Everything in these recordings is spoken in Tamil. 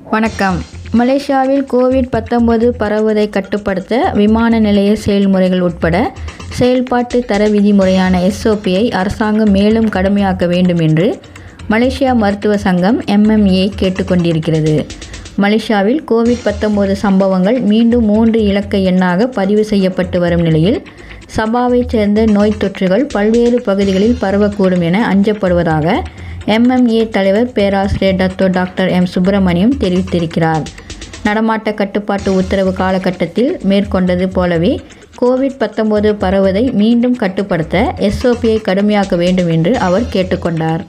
வணக்கம் மலேசியாவில் கோவிட் பத்தொன்பது பரவுவதை கட்டுப்படுத்த விமான நிலைய செயல்முறைகள் உட்பட செயல்பாட்டு தர விதிமுறையான எஸ்ஓபியை அரசாங்கம் மேலும் கடுமையாக்க வேண்டும் என்று மலேசியா மருத்துவ சங்கம் எம்எம்ஏ கேட்டுக்கொண்டிருக்கிறது மலேசியாவில் கோவிட் பத்தொன்பது சம்பவங்கள் மீண்டும் மூன்று இலக்க எண்ணாக பதிவு செய்யப்பட்டு வரும் நிலையில் சபாவைச் சேர்ந்த நோய் தொற்றுகள் பல்வேறு பகுதிகளில் பரவக்கூடும் என அஞ்சப்படுவதாக எம்எம்ஏ தலைவர் பேராசிரியர் டத்தோ டாக்டர் எம் சுப்பிரமணியம் தெரிவித்திருக்கிறார் நடமாட்ட கட்டுப்பாட்டு உத்தரவு காலகட்டத்தில் மேற்கொண்டது போலவே கோவிட் பத்தொன்பது பரவுவதை மீண்டும் கட்டுப்படுத்த எஸ்ஓபியை கடுமையாக்க வேண்டும் என்று அவர் கேட்டுக்கொண்டார்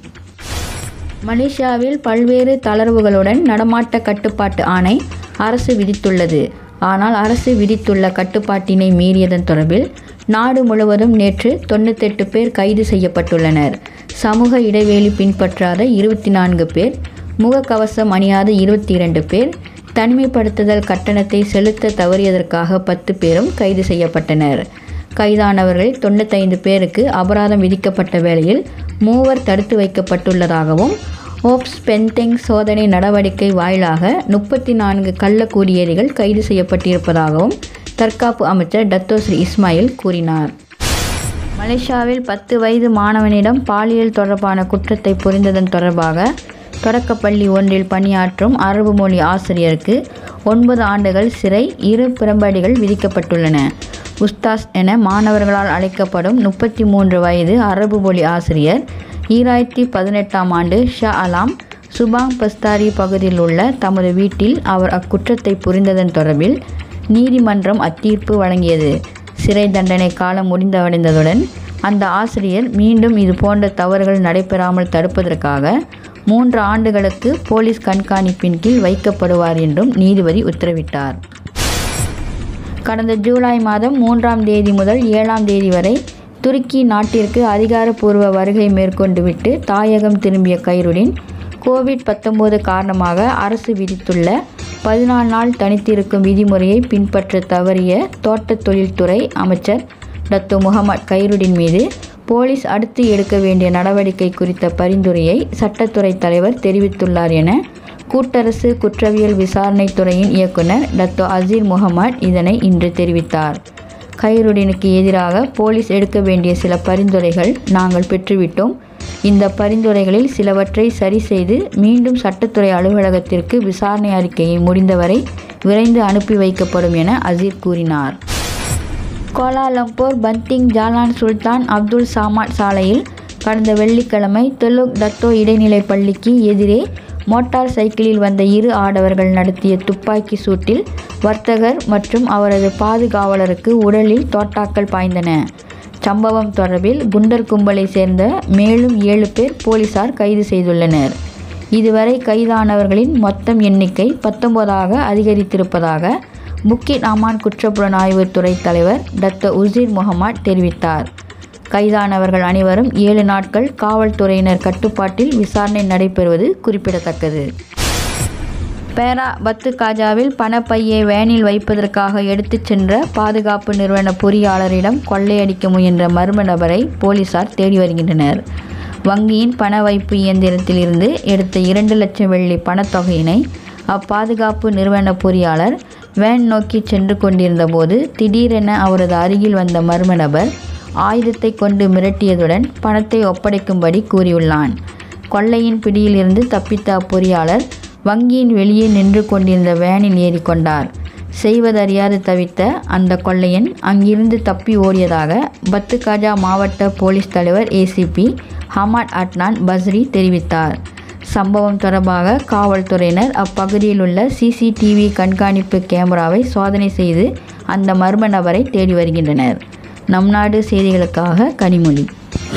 மலேசியாவில் பல்வேறு தளர்வுகளுடன் நடமாட்ட கட்டுப்பாட்டு ஆணை அரசு விதித்துள்ளது ஆனால் அரசு விதித்துள்ள கட்டுப்பாட்டினை மீறியதன் தொடர்பில் நாடு முழுவதும் நேற்று தொண்ணூத்தெட்டு பேர் கைது செய்யப்பட்டுள்ளனர் சமூக இடைவெளி பின்பற்றாத இருபத்தி நான்கு பேர் முகக்கவசம் அணியாத இருபத்தி இரண்டு பேர் தனிமைப்படுத்துதல் கட்டணத்தை செலுத்த தவறியதற்காக பத்து பேரும் கைது செய்யப்பட்டனர் கைதானவர்கள் தொண்ணூத்தைந்து பேருக்கு அபராதம் விதிக்கப்பட்ட வேளையில் மூவர் தடுத்து வைக்கப்பட்டுள்ளதாகவும் ஓப்ஸ் பென்தெங் சோதனை நடவடிக்கை வாயிலாக முப்பத்தி நான்கு கள்ள குடியேறிகள் கைது செய்யப்பட்டிருப்பதாகவும் தற்காப்பு அமைச்சர் டத்தோஸ்ரீ இஸ்மாயில் கூறினார் மலேசியாவில் பத்து வயது மாணவனிடம் பாலியல் தொடர்பான குற்றத்தை புரிந்ததன் தொடர்பாக தொடக்கப்பள்ளி ஒன்றில் பணியாற்றும் அரபு மொழி ஆசிரியருக்கு ஒன்பது ஆண்டுகள் சிறை இரு பிரம்படிகள் விதிக்கப்பட்டுள்ளன உஸ்தாஸ் என மாணவர்களால் அழைக்கப்படும் முப்பத்தி மூன்று வயது அரபு மொழி ஆசிரியர் ஈராயிரத்தி பதினெட்டாம் ஆண்டு ஷா அலாம் சுபாங் பஸ்தாரி பகுதியில் உள்ள தமது வீட்டில் அவர் அக்குற்றத்தை புரிந்ததன் தொடர்பில் நீதிமன்றம் அத்தீர்ப்பு வழங்கியது சிறை தண்டனை காலம் முடிந்தடைந்ததுடன் அந்த ஆசிரியர் மீண்டும் இது போன்ற தவறுகள் நடைபெறாமல் தடுப்பதற்காக மூன்று ஆண்டுகளுக்கு போலீஸ் கண்காணிப்பின் கீழ் வைக்கப்படுவார் என்றும் நீதிபதி உத்தரவிட்டார் கடந்த ஜூலை மாதம் மூன்றாம் தேதி முதல் ஏழாம் தேதி வரை துருக்கி நாட்டிற்கு அதிகாரப்பூர்வ வருகை மேற்கொண்டுவிட்டு தாயகம் திரும்பிய கைருடின் கோவிட் பத்தொன்பது காரணமாக அரசு விதித்துள்ள பதினாலு நாள் தனித்திருக்கும் விதிமுறையை பின்பற்ற தவறிய தோட்டத் தொழில்துறை அமைச்சர் டத்து முகமது கைருடின் மீது போலீஸ் அடுத்து எடுக்க வேண்டிய நடவடிக்கை குறித்த பரிந்துரையை சட்டத்துறை தலைவர் தெரிவித்துள்ளார் என கூட்டரசு குற்றவியல் விசாரணை துறையின் இயக்குனர் டத்தோ அசீர் முகமது இதனை இன்று தெரிவித்தார் கைருடினுக்கு எதிராக போலீஸ் எடுக்க வேண்டிய சில பரிந்துரைகள் நாங்கள் பெற்றுவிட்டோம் இந்த பரிந்துரைகளில் சிலவற்றை சரி செய்து மீண்டும் சட்டத்துறை அலுவலகத்திற்கு விசாரணை அறிக்கையை முடிந்தவரை விரைந்து அனுப்பி வைக்கப்படும் என அசீர் கூறினார் Kuala Lumpur Banting Jalan Sultan Abdul Samad சாலையில் கடந்த வெள்ளிக்கிழமை தெலுக் டத்தோ இடைநிலைப் பள்ளிக்கு எதிரே மோட்டார் சைக்கிளில் வந்த இரு ஆடவர்கள் நடத்திய துப்பாக்கி சூட்டில் வர்த்தகர் மற்றும் அவரது பாதுகாவலருக்கு உடலில் தோட்டாக்கள் பாய்ந்தன சம்பவம் தொடர்பில் குண்டர் கும்பலை சேர்ந்த மேலும் ஏழு பேர் போலீசார் கைது செய்துள்ளனர் இதுவரை கைதானவர்களின் மொத்தம் எண்ணிக்கை பத்தொன்பதாக அதிகரித்திருப்பதாக முக்கிட் அமான் குற்றப்புலனாய்வு துறை தலைவர் டாக்டர் உசீர் முகமது தெரிவித்தார் கைதானவர்கள் அனைவரும் ஏழு நாட்கள் காவல்துறையினர் கட்டுப்பாட்டில் விசாரணை நடைபெறுவது குறிப்பிடத்தக்கது பேரா பத்து காஜாவில் பணப்பையை வேனில் வைப்பதற்காக எடுத்துச் சென்ற பாதுகாப்பு நிறுவன பொறியாளரிடம் கொள்ளையடிக்க முயன்ற மர்ம நபரை போலீசார் தேடி வருகின்றனர் வங்கியின் பண வைப்பு இயந்திரத்தில் இருந்து எடுத்த இரண்டு லட்சம் வெள்ளி பணத்தொகையினை அப்பாதுகாப்பு நிறுவன பொறியாளர் வேன் நோக்கி சென்று கொண்டிருந்த போது திடீரென அவரது அருகில் வந்த மர்ம நபர் ஆயுதத்தை கொண்டு மிரட்டியதுடன் பணத்தை ஒப்படைக்கும்படி கூறியுள்ளான் கொள்ளையின் பிடியிலிருந்து தப்பித்த அப்பொறியாளர் வங்கியின் வெளியே நின்று கொண்டிருந்த வேனில் ஏறிக்கொண்டார் செய்வதறியாது தவித்த அந்த கொள்ளையன் அங்கிருந்து தப்பி ஓடியதாக பத்து காஜா மாவட்ட போலீஸ் தலைவர் ஏசிபி ஹமாட் அட்னான் பஸ்ரி தெரிவித்தார் சம்பவம் தொடர்பாக காவல்துறையினர் அப்பகுதியில் உள்ள சிசிடிவி கண்காணிப்பு கேமராவை சோதனை செய்து அந்த மர்ம நபரை தேடி வருகின்றனர் நம் நாடு செய்திகளுக்காக கனிமொழி